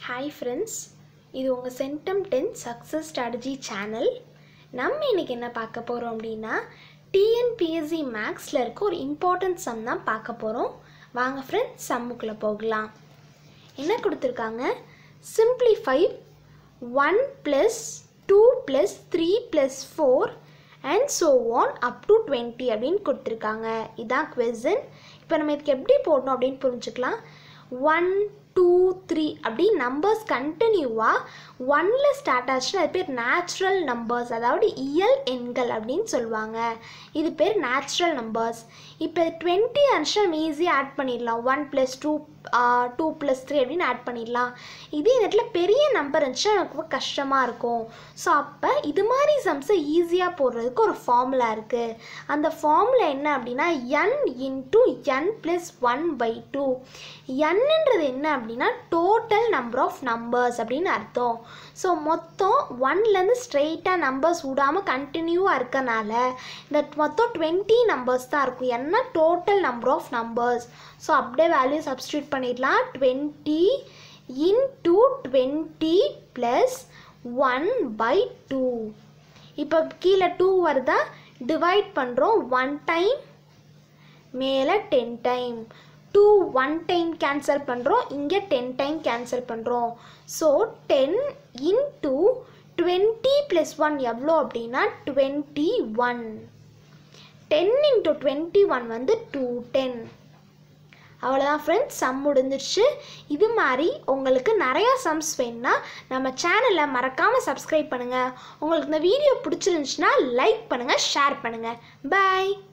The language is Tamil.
ஹாய் ஃப்ரெண்ட்ஸ் இது உங்கள் centum ten success strategy channel நம்ம இன்னைக்கு என்ன பார்க்க போகிறோம் அப்படின்னா டிஎன்பிஎஸ்சி மேக்ஸில் இருக்க ஒரு இம்பார்ட்டன்ட் சம் தான் பார்க்க போகிறோம் வாங்க ஃப்ரெண்ட்ஸ் சம்முக்குள்ளே போகலாம் என்ன கொடுத்துருக்காங்க simplify one plus two plus three plus four and so one up to twenty அப்படின்னு கொடுத்துருக்காங்க இதான் கொஸ்டின் இப்போ நம்ம இதுக்கு எப்படி போடணும் அப்படின்னு புரிஞ்சுக்கலாம் ஒன் டூ த்ரீ அப்படி நம்பர்ஸ் கண்டினியூவாக ஒன்னில் ஸ்டார்ட் ஆச்சுன்னா அது பேர் நேச்சுரல் நம்பர்ஸ் அதாவது இயல் எண்கள் அப்படின்னு சொல்லுவாங்க இது பேர் நேச்சுரல் நம்பர்ஸ் இப்போ டுவெண்ட்டி ஆச்சுன்னா நம்ம ஈஸியாக ஆட் பண்ணிடலாம் one plus two two plus three அப்படின்னு ஆட் பண்ணிடலாம் இதே இந்த இடத்துல பெரிய நம்பர் இருந்துச்சுன்னா எனக்கு ரொம்ப கஷ்டமாக இருக்கும் ஸோ அப்போ இது மாதிரி சம்ஸை ஈஸியாக போடுறதுக்கு ஒரு ஃபார்முலா இருக்குது அந்த ஃபார்முலா என்ன அப்படின்னா n into n plus one by two என்னன்றது என்ன அப்படின்னா டோட்டல் நம்பர் ஆஃப் நம்பர்ஸ் அப்படின்னு அர்த்தம் ஸோ மொத்தம் ஒன்லேருந்து ஸ்ட்ரெயிட்டாக நம்பர்ஸ் விடாமல் கண்டினியூவாக இருக்கனால இந்த மொத்தம் டுவெண்ட்டி நம்பர்ஸ் தான் இருக்கும் என்ன total number of numbers so அப்படியே வேல்யூ சப்ஸ்டியூட் பண்ணிடலாம் twenty into twenty plus one by two இப்போ கீழே டூ வருதா டிவைட் பண்ணுறோம் ஒன் டைம் மேலே ten time two one time cancel பண்ணுறோம் இங்கே டென் டைம் கேன்சல் பண்ணுறோம் so ten into twenty plus one எவ்வளோ அப்படின்னா twenty one ten into twenty one வந்து டூ டென் அவ்வளோதான் ஃப்ரெண்ட்ஸ் சம் முடிஞ்சிருச்சு இது மாதிரி உங்களுக்கு நிறையா சம்ஸ் வேணும்னா நம்ம சேனலை மறக்காமல் சப்ஸ்கிரைப் பண்ணுங்கள் உங்களுக்கு இந்த வீடியோ பிடிச்சிருந்துச்சுன்னா லைக் பண்ணுங்கள் ஷேர் பண்ணுங்கள் பாய்